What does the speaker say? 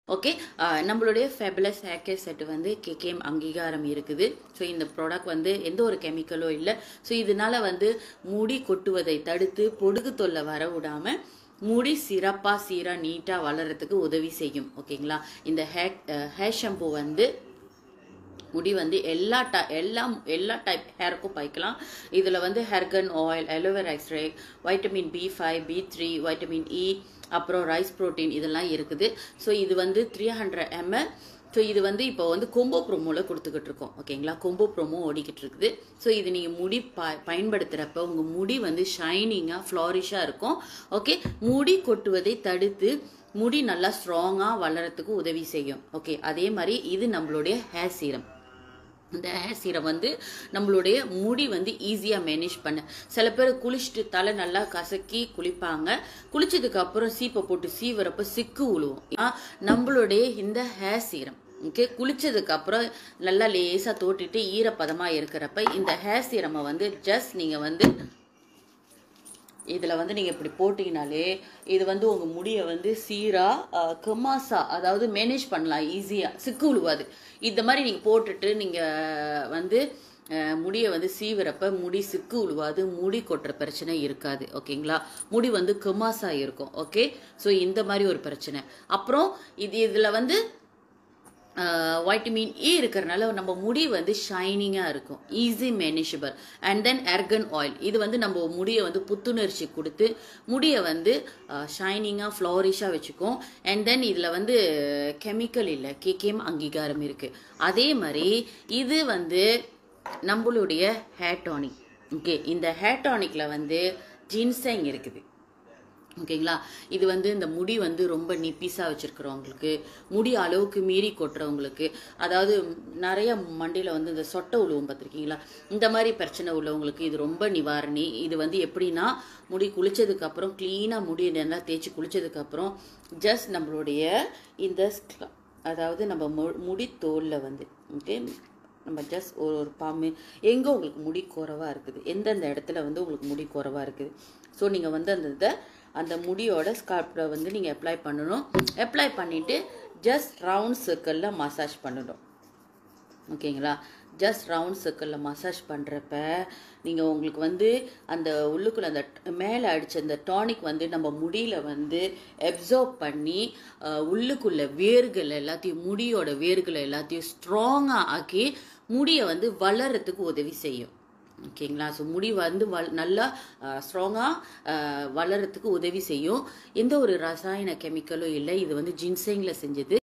okay நம்மளுடைய fabulous hair care set வந்து KKM அங்கீகாரம் இருக்குது ஸோ இந்த ப்ராடக்ட் வந்து எந்த ஒரு கெமிக்கலும் இல்லை ஸோ இதனால வந்து முடி கொட்டுவதை தடுத்து பொடுகு தொல்லை வர விடாம முடி சிறப்பாக சீராக நீட்டாக வளர்கிறதுக்கு உதவி செய்யும் ஓகேங்களா இந்த ஹே ஹேர் ஷாம்பு வந்து முடி வந்து எல்லா டை எல்லா எல்லா டைப் ஹேருக்கும் பாய்க்கலாம் இதில் வந்து ஹெர்கன் ஆயில் அலோவேரா எக்ஸ்ரே vitamin B five B three vitamin E அப்புறம் ரைஸ் புரோட்டீன் இதெல்லாம் இருக்குது ஸோ இது வந்து த்ரீ ஹண்ட்ரட் எம்எல் ஸோ இது வந்து இப்போ வந்து கொம்போ ப்ரோமோவில் கொடுத்துக்கிட்டு இருக்கோம் ஓகேங்களா கொம்போ ப்ரோமோ ஓடிக்கிட்டு இருக்குது ஸோ இது நீங்கள் முடி ப பயன்படுத்துகிறப்ப உங்கள் முடி வந்து ஷைனிங்காக ஃப்ளாரிஷாக இருக்கும் ஓகே முடி கொட்டுவதை தடுத்து முடி நல்லா ஸ்ட்ராங்காக வளரத்துக்கு உதவி செய்யும் ஓகே அதே மாதிரி இது நம்மளுடைய ஹேர் சீரம் இந்த ஹேர் சீரம் வந்து நம்மளுடைய முடி வந்து ஈஸியாக மேனேஜ் பண்ண சில பேர் குளிச்சுட்டு தலை நல்லா கசக்கி குளிப்பாங்க குளிச்சதுக்கு அப்புறம் சீப்பை போட்டு சீவரப்ப சிக்கு உழுவும் ஆ, நம்மளுடைய இந்த ஹேர் சீரம் ஓகே குளிச்சதுக்கு அப்புறம் நல்லா லேசாக தோட்டிட்டு ஈரப்பதமாக இருக்கிறப்ப இந்த ஹேர் சீரமை வந்து ஜஸ்ட் நீங்கள் வந்து இதில் வந்து நீங்கள் இப்படி போட்டிங்கனாலே இது வந்து உங்கள் முடியை வந்து சீராக கமாசா அதாவது மேனேஜ் பண்ணலாம் ஈஸியாக சிக்கு உழுவாது இந்த மாதிரி நீங்கள் போட்டுட்டு நீங்கள் வந்து அஹ், முடியை வந்து சீவிரப்ப முடி சிக்கு உழுவாது முடி கொட்டுற பிரச்சனை இருக்காது ஓகேங்களா முடி வந்து கமாசா இருக்கும் ஓகே ஸோ இந்த மாதிரி ஒரு பிரச்சனை அப்புறம் இது இதில் வந்து வைட்டமின் இ இருக்கிறனால நம்ம முடி வந்து ஷைனிங்காக இருக்கும் easy manageable and then argan oil இது வந்து நம்ம முடியை வந்து புத்துணர்ச்சி கொடுத்து முடியை வந்து ஷைனிங்காக ஃப்ளாரிஷாக வச்சுக்கும் அண்ட் தென் இதில் வந்து கெமிக்கல் இல்லை கேகேம் அங்கீகாரம் இருக்குது அதே மாதிரி இது வந்து நம்மளுடைய ஹேர் டானிக் ஓகே இந்த ஹேர் டானிக்கில் வந்து ஜின்செங் இருக்குது ஓகேங்களா இது வந்து இந்த முடி வந்து ரொம்ப நிப்பிஸாக வச்சுருக்கிறவங்களுக்கு முடி அளவுக்கு மீறி கொட்டுறவங்களுக்கு அதாவது நிறைய மண்டியில் வந்து இந்த சொட்டை உழுவும் பார்த்துருக்கீங்களா இந்த மாதிரி பிரச்சனை உள்ளவங்களுக்கு இது ரொம்ப நிவாரணி இது வந்து எப்படின்னா முடி குளிச்சதுக்கு அப்புறம் க்ளீனாக முடி நல்லா தேய்ச்சி குளிச்சதுக்கு அப்புறம் ஜஸ்ட் நம்மளுடைய இந்த ஸ்க- அதாவது நம்ம மு- முடி தோலில் வந்து ஓகே நம்ம ஜஸ்ட் ஒரு ஒரு பாம்பு எங்கே உங்களுக்கு முடி குறைவாக இருக்குது எந்தெந்த இடத்துல வந்து உங்களுக்கு முடி குறைவாக இருக்குது ஸோ நீங்கள் வந்து அந்த இதை அந்த முடியோட ஸ்கால்ப்ல வந்து நீங்கள் அப்ளை பண்ணணும் அப்ளை பண்ணிவிட்டு ஜஸ்ட் ரவுண்ட் சர்க்கிளில் மசாஜ் பண்ணணும் ஓகேங்களா ஜஸ்ட் ரவுண்ட் சர்க்கிளில் மசாஜ் பண்ணுறப்ப நீங்கள் உங்களுக்கு வந்து அந்த உள்ளுக்குள்ள அந்த மேலே அடித்த அந்த டானிக் வந்து நம்ம முடியில் வந்து அப்சர்வ் பண்ணி அஹ், உள்ளுக்குள்ள வேர்கள் எல்லாத்தையும் முடியோட வேர்கள் எல்லாத்தையும் ஸ்ட்ராங்காக ஆக்கி முடியை வந்து வளர்கிறதுக்கு உதவி செய்யும் ஓகேங்களா ஸோ முடி வந்து வள் நல்லா ஸ்ட்ராங்காக வளர்கிறதுக்கு உதவி செய்யும் எந்த ஒரு ரசாயன கெமிக்கலும் இல்லை இது வந்து ஜின்செங்கில் செஞ்சது